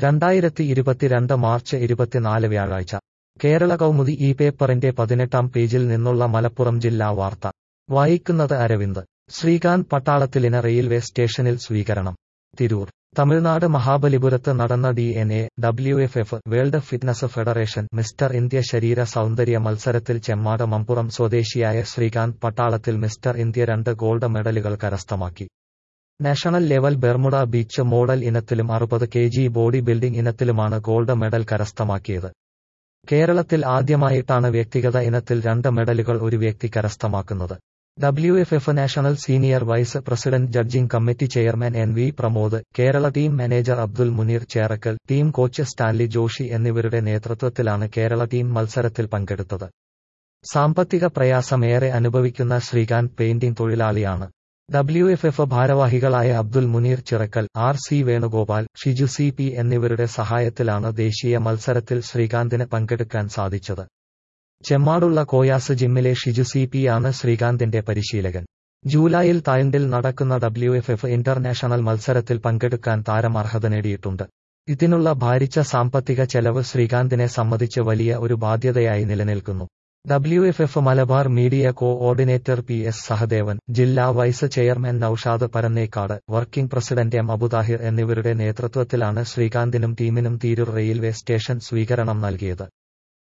രണ്ടായിരത്തി ഇരുപത്തിരണ്ട് മാർച്ച് ഇരുപത്തിനാല് വ്യാഴാഴ്ച കേരള കൗമുദി ഈ പേപ്പറിന്റെ പതിനെട്ടാം പേജിൽ നിന്നുള്ള മലപ്പുറം ജില്ലാ വാർത്ത വായിക്കുന്നത് അരവിന്ദ് ശ്രീകാന്ത് പട്ടാളത്തിലിന് റെയിൽവേ സ്റ്റേഷനിൽ സ്വീകരണം തിരൂർ തമിഴ്നാട് മഹാബലിപുരത്ത് നടന്ന D N A W F F world fitness federation mister India ശരീര സൗന്ദര്യ മത്സരത്തിൽ ചെമ്മാട് മമ്പുറം സ്വദേശിയായ ശ്രീകാന്ത് പട്ടാളത്തിൽ മിസ്റ്റർ ഇന്ത്യ രണ്ട് ഗോൾഡ് മെഡലുകൾ കരസ്ഥമാക്കി national level Bermuda beach model ഇനത്തിലും അറുപത് കെ ജി ബോഡി ബിൽഡിംഗ് ഇനത്തിലുമാണ് ഗോൾഡ് മെഡൽ കരസ്ഥമാക്കിയത് കേരളത്തിൽ ആദ്യമായിട്ടാണ് വ്യക്തിഗത ഇനത്തിൽ രണ്ട് മെഡലുകൾ ഒരു വ്യക്തി കരസ്ഥമാക്കുന്നത് W F F national senior vice president judging committee chairman N V Pramod Kerala team manager Abdul Muneer Cherakkal team coach Stanley Joshi എന്നിവരുടെ നേതൃത്വത്തിലാണ് കേരള ടീം മത്സരത്തിൽ പങ്കെടുത്തത് സാമ്പത്തിക പ്രയാസമേറെ അനുഭവിക്കുന്ന ശ്രീകാന്ത് പെയിന്റിംഗ് തൊഴിലാളിയാണ് ഡബ്ല്യു എഫ് എഫ് ഭാരവാഹികളായ Abdul Muneer Chirakkal R C Venugopal Shiju C P എന്നിവരുടെ സഹായത്തിലാണ് ദേശീയ മത്സരത്തിൽ ശ്രീകാന്തിന് പങ്കെടുക്കാൻ സാധിച്ചത് ചെമ്മാടുള്ള കോയാസ് ജിമ്മിലെ ഷിജു സി പി ആണ് ശ്രീകാന്തിന്റെ പരിശീലകൻ ജൂലൈയിൽ തായ്ലൻഡിൽ നടക്കുന്ന ഡബ്ല്യു എഫ് എഫ് ഇന്റർനാഷണൽ മത്സരത്തിൽ പങ്കെടുക്കാൻ താരം അർഹത നേടിയിട്ടുണ്ട് ഇതിനുള്ള ഭാരിച്ച സാമ്പത്തിക ചെലവ് ശ്രീകാന്തിനെ സംബന്ധിച്ച് വലിയ ഒരു ബാധ്യതയായി നിലനിൽക്കുന്നു W F F Malabar media coordinator P S Sahadevan ജില്ലാ vice chairman Noushad Parannekkad working president M Abudahir എന്നിവരുടെ നേതൃത്വത്തിലാണ് ശ്രീകാന്തിനും ടീമിനും തീരൂർ റെയിൽവേ സ്റ്റേഷൻ സ്വീകരണം നൽകിയത്